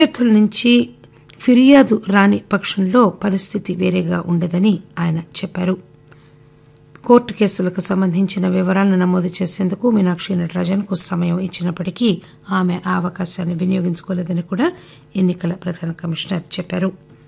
విద్యార్థుల నుంచి ఫిర్యాదు రాని పక్షంలో పరిస్థితి వేరేగా ఉండేదని ఆయన చెప్పారు కోర్టు కేసులకు సంబంధించిన వివరాలను నమోదు చేసేందుకు మీనాక్షి నటరాజన్కు సమయం ఇచ్చినప్పటికీ ఆమె ఆ అవకాశాన్ని వినియోగించుకోలేదని కూడా ఎన్నికల ప్రధాన కమిషనర్ చెప్పారు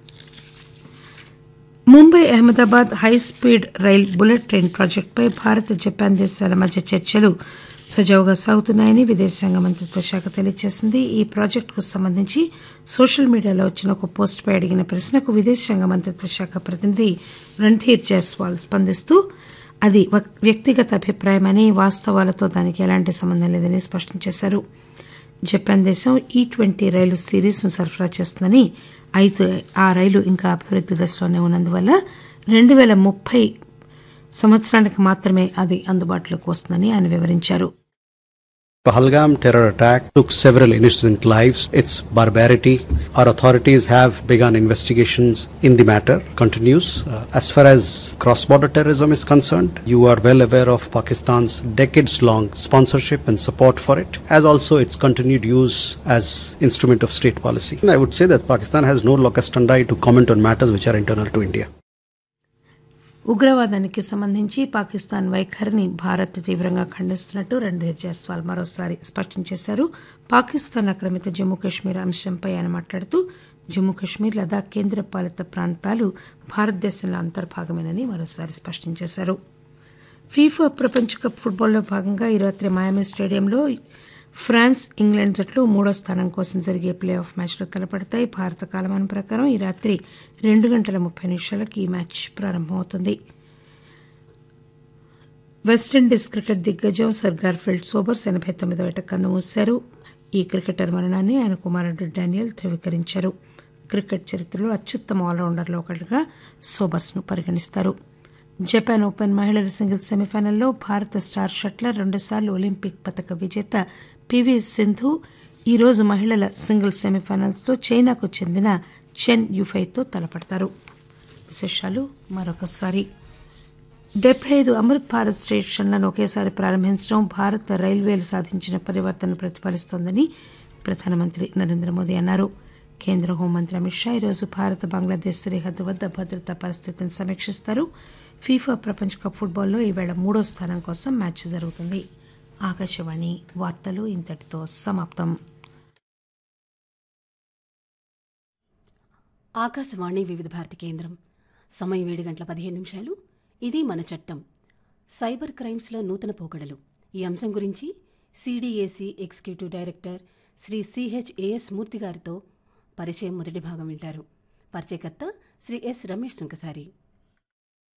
Mumbai Ahmedabad high speed rail bullet train ప్రాజెక్టుపై భారత్ జపాన్ దేశాల మధ్య చర్చలు సజావుగా సాగుతున్నాయని విదేశాంగ మంత్రిత్వ శాఖ తెలియజేసింది ఈ ప్రాజెక్టుకు సంబంధించి సోషల్ మీడియాలో వచ్చిన ఒక పోస్టుపై అడిగిన ప్రశ్నకు విదేశాంగ మంత్రిత్వ శాఖ ప్రతినిధి రణ్ధీర్ జైస్వాల్ స్పందిస్తూ అది వ్యక్తిగత అభిప్రాయమని వాస్తవాలతో దానికి ఎలాంటి సంబంధం లేదని స్పష్టం చేశారు జపాన్ దేశం ఈ ట్వంటీ రైలు సిరీస్ను సరఫరా చేస్తుందని అయితే ఆ రైలు ఇంకా అభివృద్ది దశలోనే ఉన్నందువల్ల రెండు పేల ముప్పై సంవత్సరానికి మాత్రమే అది అందుబాటులోకి వస్తుందని ఆయన వివరించారు Pahalgam terror attack took several innocent lives. Its barbarity. Our authorities have begun investigations in the matter. Continues. Uh, as far as cross-border terrorism is concerned, you are well aware of Pakistan's decades-long sponsorship and support for it, as also its continued use as instrument of state policy. And I would say that Pakistan has no locus standi to comment on matters which are internal to India. ఉగ్రవాదానికి సంబంధించి పాకిస్తాన్ వైఖరిని భారత్ తీవ్రంగా ఖండిస్తున్నట్టు రణ్ధీర్ జైస్వాల్ మరోసారి స్పష్టం చేశారు పాకిస్తాన్ ఆక్రమిత జమ్మూ కశ్మీర్ అంశంపై ఆయన మాట్లాడుతూ జమ్మూ కశ్మీర్ లదాఖ్ కేంద్ర పాలిత ప్రాంతాలు భారతదేశంలో అంతర్భాగమేనని మరోసారి స్పష్టం చేశారు ఫీఫా ప్రపంచ కప్ ఫుట్బాల్లో భాగంగా ఈ రాత్రి మాయామి స్టేడియంలో ఫ్రాన్స్ ఇంగ్లాండ్ జట్లు మూడో స్థానం కోసం జరిగే ప్లే ఆఫ్ మ్యాచ్లో తలపడతాయి భారత కాలమానం ప్రకారం ఈ రాత్రి రెండు గంటల ముప్పై నిమిషాలకు ఈ మ్యాచ్ ప్రారంభమవుతుంది వెస్టిండీస్ క్రికెట్ దిగ్గజం సర్ గార్ఫీల్డ్ సోబర్స్ ఎనభై తొమ్మిదో ఏట కన్ను మూశారు ఈ క్రికెటర్ మరణాన్ని ఆయన కుమారుడు డానియల్ ధృవీకరించారు క్రికెట్ చరిత్రలో అత్యుత్తమ ఆల్రౌండర్లో ఒకటిగా సోబర్స్ను పరిగణిస్తారు జపాన్ ఓపెన్ మహిళల సింగిల్స్ సెమీఫైనల్లో భారత స్టార్ షట్లర్ రెండుసార్లు ఒలింపిక్ పథక విజేత పివి సింధు ఈరోజు మహిళల సింగిల్స్ సెమీఫైనల్స్లో చైనాకు చెందిన చెన్ యుఫైతో తలపడతారు విశేషాలు మరొకసారి డెబ్బై ఐదు అమృత్ భారత్ స్టేషన్లను ఒకేసారి ప్రారంభించడం భారత రైల్వేలు సాధించిన పరివర్తన ప్రతిఫలిస్తోందని ప్రధానమంత్రి నరేంద్ర మోదీ అన్నారు కేంద్ర హోంమంత్రి అమిత్ షా ఈరోజు భారత బంగ్లాదేశ్ సరిహద్దు వద్ద భద్రతా పరిస్థితిని సమీక్షిస్తారు ఫీఫా ప్రపంచ కప్ ఫుట్బాల్లో ఈవేళ మూడో స్థానం కోసం మ్యాచ్ జరుగుతుంది ఆకాశవాణి వార్తలు ఇంతటితో సమాప్తం ఆకాశవాణి వివిధ భారతి కేంద్రం సమయం ఏడు గంటల పదిహేను నిమిషాలు ఇది మన చట్టం సైబర్ క్రైమ్స్లో నూతన పోకడలు ఈ అంశం గురించి C D A C executive director Shri C H A S Murthy గారితో పరిచయం మొదటి భాగం వింటారు పరిచయకర్త శ్రీ ఎస్ రమేష్ సుంకసారి